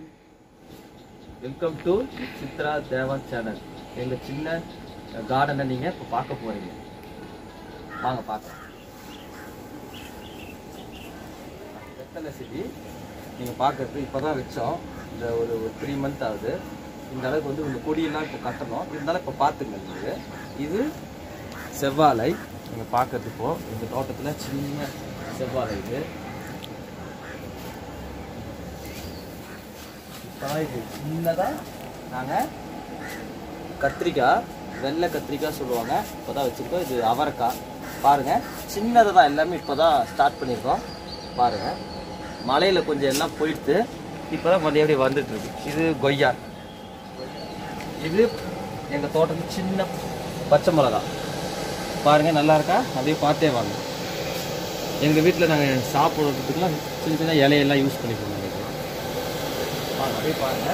Welcome to Chitra Deva channel எங்கள் சின்ன கார்டனை நீங்கள் இப்போ பார்க்க போகிறீங்க வாங்க பார்க்கலாம் வெத்தலை செடி நீங்கள் பார்க்கறது இப்போ தான் வச்சோம் இந்த ஒரு ஒரு த்ரீ மந்த் ஆகுது இந்த அளவுக்கு வந்து இந்த கொடியெல்லாம் இப்போ கட்டணும் இருந்தாலும் இப்போ பார்த்துங்க நீங்கள் இது செவ்வாழை நீங்கள் பார்க்கறது இப்போ இந்த தோட்டத்தில் சின்ன செவ்வாழை இது இப்போதான் இது சின்னதாக நாங்கள் கத்திரிக்காய் வெள்ளை கத்திரிக்காய் சொல்லுவாங்க இப்போ தான் வச்சுருக்கோம் இது அவரைக்காய் பாருங்கள் சின்னதாக தான் எல்லாமே இப்போ தான் ஸ்டார்ட் பண்ணியிருக்கோம் பாருங்கள் மலையில் கொஞ்சம் எல்லாம் போயிடுத்து இப்போ தான் மறுபடியும் வந்துட்டு இருக்கு இது கொய்யா இது எங்கள் தோட்டத்துக்கு சின்ன பச்சை மிளகா பாருங்கள் நல்லா இருக்கா அப்படியே பார்த்தே வாங்க எங்கள் வீட்டில் நாங்கள் சாப்பிட்றதுக்குலாம் சின்ன சின்ன இலையெல்லாம் யூஸ் பண்ணிப்போம் நாங்கள் வாங்க அப்படியே பாருங்கள்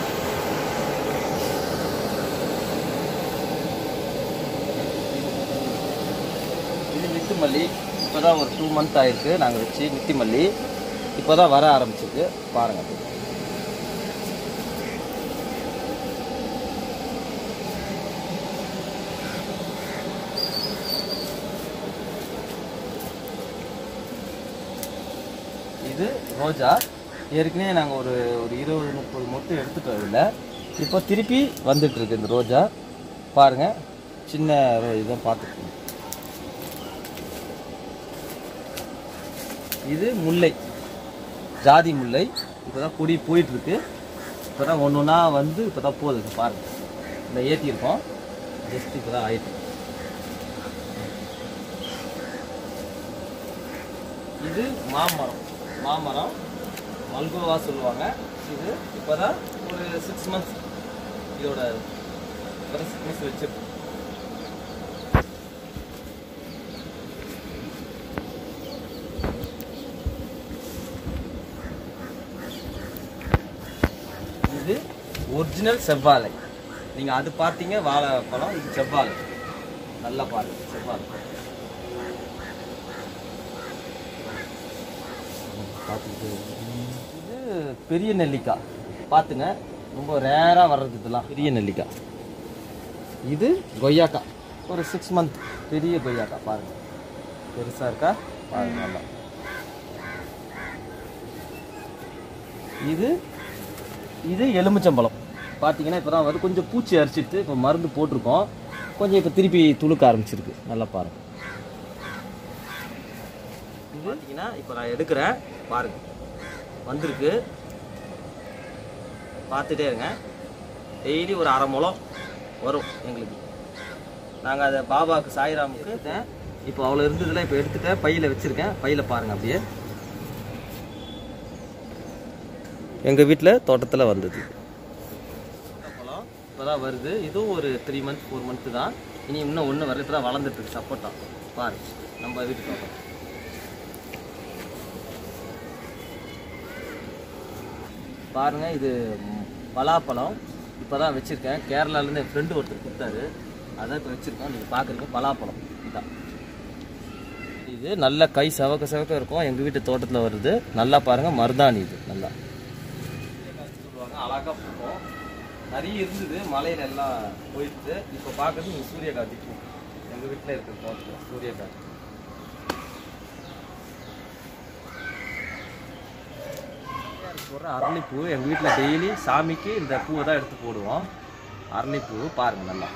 இது நித்து மல்லி இப்போ தான் ஒரு டூ மந்த் ஆயிருக்கு நாங்கள் வச்சு நித்தி மல்லி இப்போ தான் வர ஆரம்பிச்சிருக்கு பாருங்கள் இது ரோஜா ஏற்கனவே நாங்கள் ஒரு ஒரு இருபது முப்பது மொட்டு எடுத்துட்டோம் இதில் இப்போ திருப்பி வந்துட்டு இருக்கு இந்த ரோஜா பாருங்க சின்ன ரோ- இதை பார்த்துக்கோங்க இது முல்லை ஜாதி முல்லை இப்போ தான் கொடி போயிட்டு இருக்கு இப்போ தான் ஒன்று ஒன்றா வந்து இப்போ தான் போகுது பாருங்க இந்த ஏற்றிருக்கோம் ஜஸ்ட் இப்போ தான் ஆயிட்டு இது மாமரம் மாமரம் மல்கோவா சொல்லுவாங்க இது இப்போதான் ஒரு சிக்ஸ் மந்த்ஸ் இதோட சிக்ஸ் மந்த்ஸ் வச்சிருக்கோம் இது ஒரிஜினல் செவ்வாழை நீங்க அது பார்த்தீங்க வாழைப்பழம் இது செவ்வாழை நல்லா பாருங்க செவ்வாழை பார்த்துக்கிட்டு இது பெரிய நெல்லிக்காய் பார்த்துங்க ரொம்ப ரேராக வர்றது இதெல்லாம் பெரிய நெல்லிக்காய் இது கொய்யாக்காய் ஒரு சிக்ஸ் மந்த் பெரிய கொய்யாக்காய் பாருங்க பெருசாக இருக்கா பாருங்க நல்லா இது இது எலுமிச்சம்பழம் பார்த்தீங்கன்னா இப்போ தான் வந்து கொஞ்சம் பூச்சி அரிச்சிட்டு இப்போ மருந்து போட்டிருக்கோம் கொஞ்சம் இப்போ திருப்பி துளுக்க ஆரம்பிச்சிருக்கு நல்லா பாருங்க இது பார்த்தீங்கன்னா இப்போ நான் எடுக்கிறேன் பாருங்க வந்திருக்கு பார்த்துட்டே இருங்க டெய்லி ஒரு அரை முழம் வரும் எங்களுக்கு நாங்கள் அதை பாபாவுக்கு சாய்ராமுக்கு எடுத்தேன். இப்போ அவ்வளோ இருந்ததுல இப்போ எடுத்துட்டேன் பையில் வச்சுருக்கேன் பையில் பாருங்க அப்படியே எங்கள் வீட்டில் தோட்டத்தில் வந்தது பழம் இப்போ தான் வருது இதுவும் ஒரு த்ரீ மந்த் ஃபோர் மந்த்து தான் இனி இன்னும் ஒன்று வரல இப்போ தான் வளர்ந்துட்டு இருக்கு சப்போட்டா பாரு நம்ம வீட்டு தோட்டம் பாருங்க இது ம், பலாப்பழம் இப்போ தான் வச்சுருக்கேன் கேரளாலேருந்து என் ஃப்ரெண்டு ஒருத்தர் கொடுத்தாரு அதான் இப்போ வச்சுருக்கோம் நீங்கள் பார்க்குறீங்க பலாப்பழம் இதான் இது நல்ல கை செவக்க செவக்க இருக்கும் எங்கள் வீட்டு தோட்டத்தில் வருது நல்லா பாருங்கள் மருதாணி இது நல்லா சொல்லுவாங்க அழகாக பூக்கும் நிறைய இருந்தது மலையில எல்லாம் போயிடுது இப்போ பார்க்கறது இங்கே சூரியகாந்தி பூ எங்கள் வீட்டில் இருக்கிற தோட்டத்தில் சூரியகாந்தி போடுற அரளிப்பூ எங்கள் வீட்டில் டெய்லி சாமிக்கு இந்த பூவை தான் எடுத்து போடுவோம் அரளிப்பூ பாருங்க நல்லா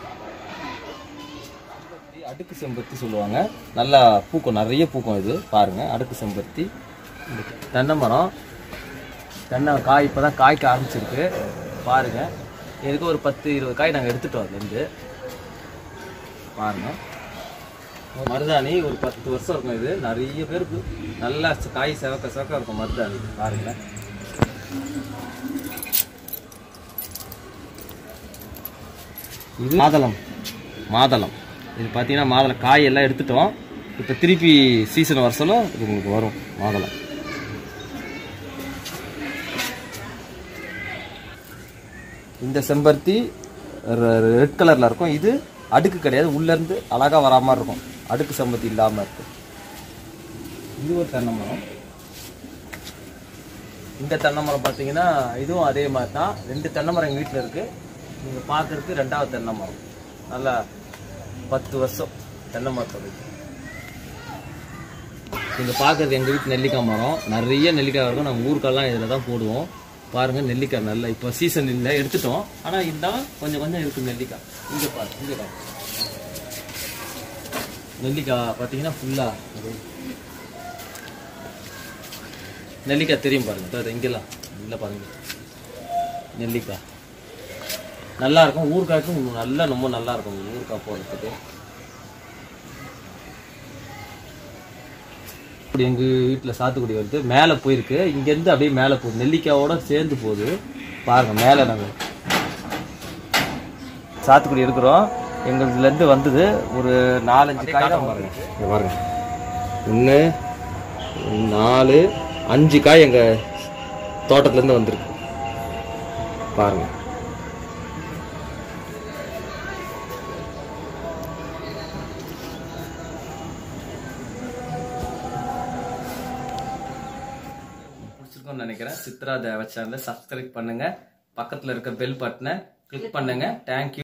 அடுக்கு செம்பருத்தி சொல்லுவாங்க நல்லா பூக்கும் நிறைய பூக்கும் இது பாருங்க அடுக்கு செம்பருத்தி இந்த தென்னை மரம் தென்னை காய் இப்போ தான் காய்க்க ஆரம்பிச்சிருக்கு பாருங்க இதுக்கு ஒரு பத்து இருபது காய் நாங்கள் எடுத்துட்டோம் அதுலேருந்து பாருங்க மருதாணி ஒரு பத்து வருஷம் இருக்கும் இது நிறைய பேருக்கு நல்லா காய் செவக்க செவக்க இருக்கும் மருதாணி பாருங்க இது மாதளம் மாதளம் இது பார்த்தீங்கன்னா மாதளம் காய் எல்லாம் எடுத்துட்டோம் இப்போ திருப்பி சீசன் வர சொல்ல இது உங்களுக்கு வரும் மாதளம் இந்த செம்பருத்தி ரெட் கலரில் இருக்கும் இது அடுக்கு கிடையாது உள்ளேருந்து அழகாக வரா மாதிரி இருக்கும் அடுக்கு செம்பருத்தி இல்லாமல் இருக்கும் இது ஒரு தென்னை மரம் இந்த தென்னை மரம் பார்த்தீங்கன்னா இதுவும் அதே மாதிரி தான் ரெண்டு தென்னை மரம் எங்கள் வீட்டில் இருக்குது நீங்கள் பார்க்குறதுக்கு ரெண்டாவது தென்னை மரம் நல்லா பத்து வருஷம் தென்னை மரத்தோட இது. நீங்க பார்க்கறது எங்க வீட்டு நெல்லிக்காய் மரம் நிறைய நெல்லிக்காய் இருக்கும் நாங்கள் ஊருக்கெல்லாம் இதில் தான் போடுவோம் பாருங்க நெல்லிக்காய் நல்லா இப்போ சீசன் இல்லை எடுத்துட்டோம் ஆனால் இருந்தாலும் கொஞ்சம் கொஞ்சம் இருக்கு நெல்லிக்காய் இங்கே பாரு இங்கே பாரு நெல்லிக்காய் பார்த்தீங்கன்னா ஃபுல்லாக நெல்லிக்காய் தெரியும் பாருங்க பாரு இங்கெல்லாம் இல்லை பாருங்க நெல்லிக்காய் நல்லா இருக்கும் ஊறுகாய்க்கும் நல்லா ரொம்ப நல்லா இருக்கும் ஊறுகாய் போடுறதுக்கு இப்படி எங்க வீட்டுல சாத்துக்குடி வருது மேல போயிருக்கு இங்க இருந்து அப்படியே மேல போகுது நெல்லிக்காயோட சேர்ந்து போகுது பாருங்க மேல நாங்க சாத்துக்குடி எடுக்கிறோம் எங்களுதுல இருந்து வந்தது ஒரு நாலஞ்சு காய் தான் பாருங்க இங்க பாருங்க ஒன்று நாலு அஞ்சு காய் எங்க தோட்டத்துல இருந்து வந்திருக்கு பாருங்க பிடிச்சிருக்கும்னு நினைக்கிறேன் சித்ரா தேவ சேனலை சப்ஸ்கிரைப் பண்ணுங்க பக்கத்துல இருக்க பெல் பட்டனை கிளிக் பண்ணுங்க தேங்க்யூ